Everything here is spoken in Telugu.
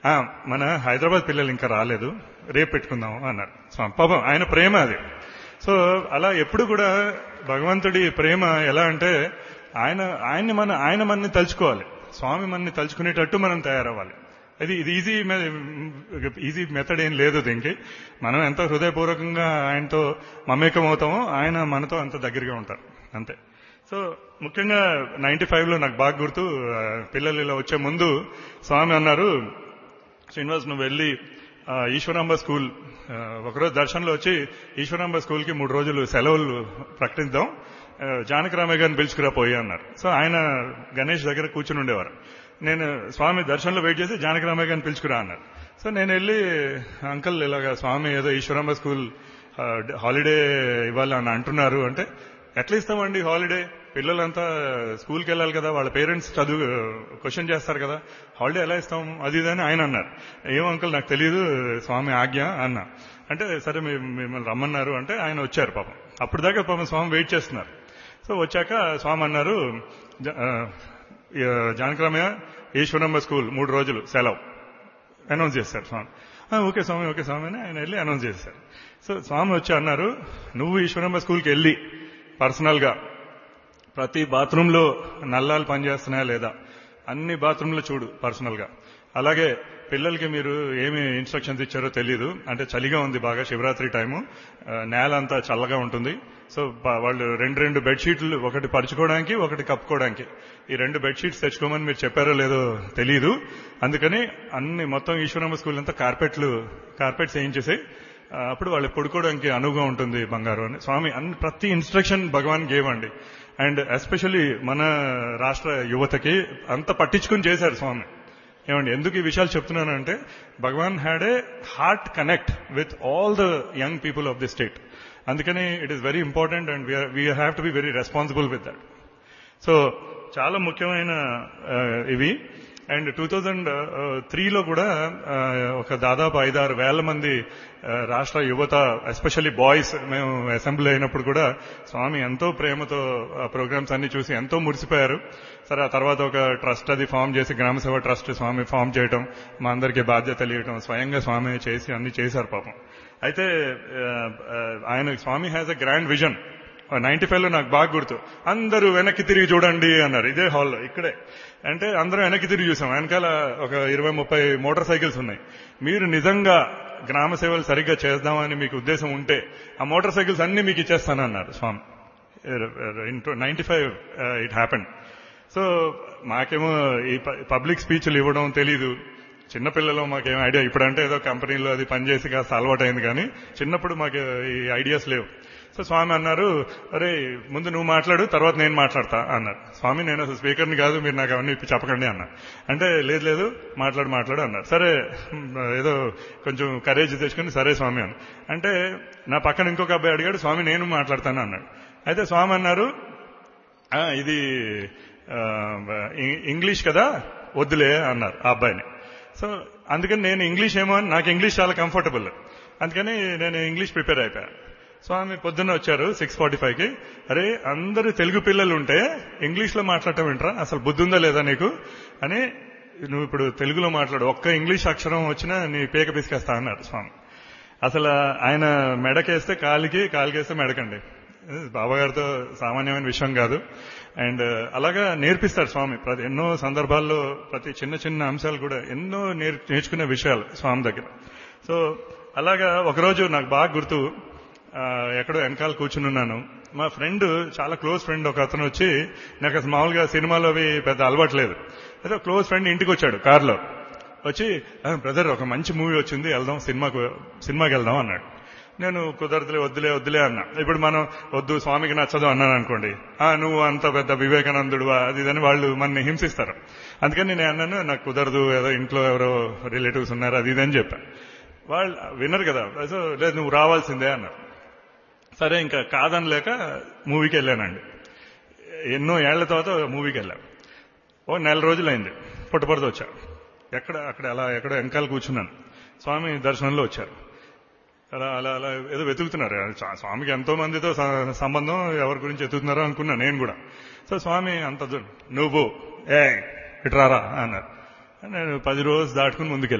"ఆ, మన హైదరాబాద్ పిల్లలు ఇంకా రాలేదు రేపు పెట్టుకుందాం అన్నారు స్వామి పాపం ఆయన ప్రేమ అది సో అలా ఎప్పుడు కూడా భగవంతుడి ప్రేమ ఎలా అంటే ఆయన ఆయన్ని మన ఆయన మనని తలుచుకోవాలి స్వామి మనని తలుచుకునేటట్టు మనం తయారవ్వాలి అది ఇది ఈజీ ఈజీ మెథడ్ ఏం లేదు దీనికి మనం ఎంత హృదయపూర్వకంగా ఆయనతో మమేకం అవుతామో ఆయన మనతో అంత దగ్గరగా ఉంటారు అంతే సో ముఖ్యంగా నైన్టీ లో నాకు బాగా గుర్తు ఆ, పిల్లలు ఇలా వచ్చే ముందు స్వామి అన్నారు శ్రీనివాస్ నువ్వు వెళ్ళి ఆ, ఈశ్వరాంబ స్కూల్ ఆ, ఒకరోజు దర్శనంలో వచ్చి ఈశ్వరాంబ స్కూల్కి మూడు రోజులు సెలవులు ప్రకటిద్దాం ఆ, జానకి రామయ్య గారిని పిలుచుకురా పోయి అన్నారు సో ఆయన గణేష్ దగ్గర కూర్చుని ఉండేవారు నేను స్వామి దర్శనంలో వెయిట్ చేసి జానకి రామయ్య గారిని పిలుచుకురా అన్నారు సో నేను వెళ్ళి అంకల్ ఇలాగా స్వామి ఏదో ఈశ్వరాంబ స్కూల్ ఆ, హాలిడే ఇవ్వాలి అని అంటున్నారు అంటే ఎట్లా ఇస్తామండి హాలిడే పిల్లలంతా స్కూల్కి వెళ్ళాలి కదా వాళ్ళ పేరెంట్స్ చదువు క్వశ్చన్ చేస్తారు కదా హాలిడే ఎలా ఇస్తాం అది ఇది అని ఆయన అన్నారు ఏం అంకుల్ నాకు తెలియదు స్వామి ఆజ్ఞ అన్న అంటే సరే మీ- మిమ్మల్ని రమ్మన్నారు అంటే ఆయన వచ్చారు పాపం అప్పుడు దాకా పాపం స్వామి వెయిట్ చేస్తున్నారు సో వచ్చాక స్వామి అన్నారు జ- ఆ, ఈ, జానకరామయ్య ఈశ్వరమ్మ స్కూల్ మూడు రోజులు సెలవు అనౌన్స్ చేశారు స్వామి "ఆ, ఓకే స్వామి ఓకే స్వామి అని ఆయన వెళ్ళి అనౌన్స్ చేశారు సో స్వామి వచ్చి అన్నారు నువ్వు ఈశ్వరమ్మ స్కూల్కి వెళ్ళి పర్సనల్ గా ప్రతి బాత్రూంలో నల్లాలు పనిచేస్తున్నాయా లేదా అన్ని బాత్రూంలో చూడు పర్సనల్ గా అలాగే పిల్లలకి మీరు ఏమి ఇన్స్ట్రక్షన్స్ ఇచ్చారో తెలియదు అంటే చలిగా ఉంది బాగా శివరాత్రి టైము ఆ, నేల అంతా చల్లగా ఉంటుంది సో బా- వాళ్ళు రెండు రెండు బెడ్షీట్లు ఒకటి పరుచుకోవడానికి ఒకటి కప్పుకోవడానికి ఈ రెండు బెడ్షీట్స్ తెచ్చుకోమని మీరు చెప్పారో లేదో తెలియదు అందుకని అన్ని మొత్తం ఈశ్వరమ్మ స్కూల్ అంతా కార్పెట్లు కార్పెట్స్ వేయించేసి ఆ, అప్పుడు వాళ్ళు పడుకోవడానికి అనువుగా ఉంటుంది బంగారు అని స్వామి అన్ని ప్రతి ఇన్స్ట్రక్షన్ భగవాన్ గేవ్ అండి అండ్ ఎస్పెషల్లీ మన రాష్ట్ర యువతకి అంత పట్టించుకుని చేశారు స్వామి ఏమండి ఎందుకు ఈ విషయాలు చెప్తున్నానంటే Bhagavan had a heart connect with all the young people of the state అందుకని it is very important and we have to be very responsible with that so చాలా ముఖ్యమైన ఆ, ఇవి అండ్ టూ థౌజండ్ త్రీలో కూడా ఆ, ఒక దాదాపు ఐదారు వేల మంది ఆ, రాష్ట్ర యువత ఎస్పెషల్లీ బాయ్స్ మేము అసెంబ్లీ అయినప్పుడు కూడా స్వామి ఎంతో ప్రేమతో ప్రోగ్రామ్స్ అన్ని చూసి ఎంతో మురిసిపోయారు సరే ఆ తర్వాత ఒక ట్రస్ట్ అది ఫామ్ చేసి గ్రామ సేవ ట్రస్ట్ స్వామి ఫామ్ చేయటం మా అందరికీ బాధ్యత తెలియటం స్వయంగా స్వామి చేసి అన్ని చేశారు పాపం అయితే ఆ, ఆ, ఆయన Swami has a grand vision ninety five లో నాకు బాగా గుర్తు అందరూ వెనక్కి తిరిగి చూడండి అన్నారు ఇదే హాల్లో ఇక్కడే అంటే అందరం వెనక్కి తిరిగి చూసాం వెనకాల ఒక ఇరవై ముప్పై మోటార్ సైకిల్స్ ఉన్నాయి మీరు నిజంగా గ్రామ సేవలు సరిగ్గా చేద్దామని మీకు ఉద్దేశం ఉంటే ఆ మోటార్ సైకిల్స్ అన్ని మీకు ఇచ్చేస్తానన్నారు Swami ninety five it happened so మాకేమో ఈ పబ్లిక్ స్పీచ్లు ఇవ్వడం తెలీదు చిన్నపిల్లలు మాకేం ఐడియా ఇప్పుడంటే ఏదో కంపెనీలో అది పనిచేసి కాస్త అలవాటైంది కానీ చిన్నప్పుడు మాకు ఈ ఐడియాస్ లేవు సో స్వామి అన్నారు అరే ముందు నువ్వు మాట్లాడు తర్వాత నేను మాట్లాడతా అన్నారు స్వామి నేను అసలు స్పీకర్ని కాదు మీరు నాకు అవన్నీ చెప్పకండి అన్నారు అంటే లేదు లేదు మాట్లాడు మాట్లాడు అన్నారు సరే ఏదో కొంచెం కరేజ్ తెచ్చుకుని సరే స్వామి అని అంటే నా పక్కన ఇంకొక అబ్బాయి అడిగాడు స్వామి నేను మాట్లాడతాను అన్నాడు అయితే స్వామి అన్నారు "ఆ, ఇది ఆ, ఇ- ఇంగ్లీష్ కదా వద్దులే అన్నారు ఆ అబ్బాయిని సో అందుకని నేను ఇంగ్లీష్ ఏమో అని నాకు ఇంగ్లీష్ చాలా కంఫర్టబుల్ అందుకని నేను ఇంగ్లీష్ ప్రిపేర్ అయిపోయాను స్వామి పొద్దున్న వచ్చారు సిక్స్ ఫార్టీ కి అరే అందరూ తెలుగు పిల్లలు ఉంటే ఇంగ్లీష్ లో మాట్లాడటం వింటరా అసలు బుద్ధి ఉందా లేదా నీకు అని నువ్వు ఇప్పుడు తెలుగులో మాట్లాడు ఒక్క ఇంగ్లీష్ అక్షరం వచ్చినా నీ పేక పిసికేస్తా అన్నారు స్వామి అసలు ఆయన మెడకేస్తే కాలికి కాలికేస్తే మెడకండి బాబాగారితో సామాన్యమైన విషయం కాదు అండ్ అలాగా నేర్పిస్తారు స్వామి ప్రతి ఎన్నో సందర్భాల్లో ప్రతి చిన్న చిన్న అంశాలు కూడా ఎన్నో నేర్- నేర్చుకునే విషయాలు స్వామి దగ్గర సో అలాగా ఒకరోజు నాకు బాగా గుర్తు ఆ, ఎక్కడో వెనకాల కూర్చుని ఉన్నాను మా ఫ్రెండ్ చాలా క్లోజ్ ఫ్రెండ్ ఒక అతను వచ్చి నాకు అసలు మామూలుగా సినిమాలో అవి పెద్ద అలవాట్లేదు ఏదో క్లోజ్ ఫ్రెండ్ ఇంటికి వచ్చాడు కారులో వచ్చి బ్రదర్ ఒక మంచి మూవీ వచ్చింది వెళ్దాం సినిమాకు సినిమాకి వెళ్దాం అన్నాడు నేను కుదరదులే వద్దులే వద్దులే అన్నా ఇప్పుడు మనం వద్దు స్వామికి నచ్చదు అన్నాను అనుకోండి ఆ నువ్వు అంత పెద్ద వివేకానందుడు అది ఇదని వాళ్ళు మనని హింసిస్తారు అందుకని నేను అన్నాను నాకు కుదరదు ఏదో ఇంట్లో ఎవరో రిలేటివ్స్ ఉన్నారు అది ఇదని చెప్పాను వాళ్ళు వినరు కదా సో లేదు నువ్వు రావాల్సిందే అన్నారు సరే ఇంకా కాదనలేక మూవీకి వెళ్ళానండి ఎన్నో ఏళ్ల తర్వాత మూవీకి వెళ్ళాను ఓ నెల రోజులైంది పుట్టపడితే వచ్చా ఎక్కడ అక్కడ అలా ఎక్కడ వెనకాల కూర్చున్నాను స్వామి దర్శనంలో వచ్చారు అలా అలా అలా ఏదో వెతుకుతున్నారు స్వా- స్వామికి ఎంతో మందితో స- సంబంధం ఎవరి గురించి వెతుకుతున్నారో అనుకున్నా నేను కూడా సో స్వామి అంత దూరం నువ్వు ఏ ఇట్రారా అన్నారు నేను పది రోజు దాటుకుని ముందుకెళ్ళాను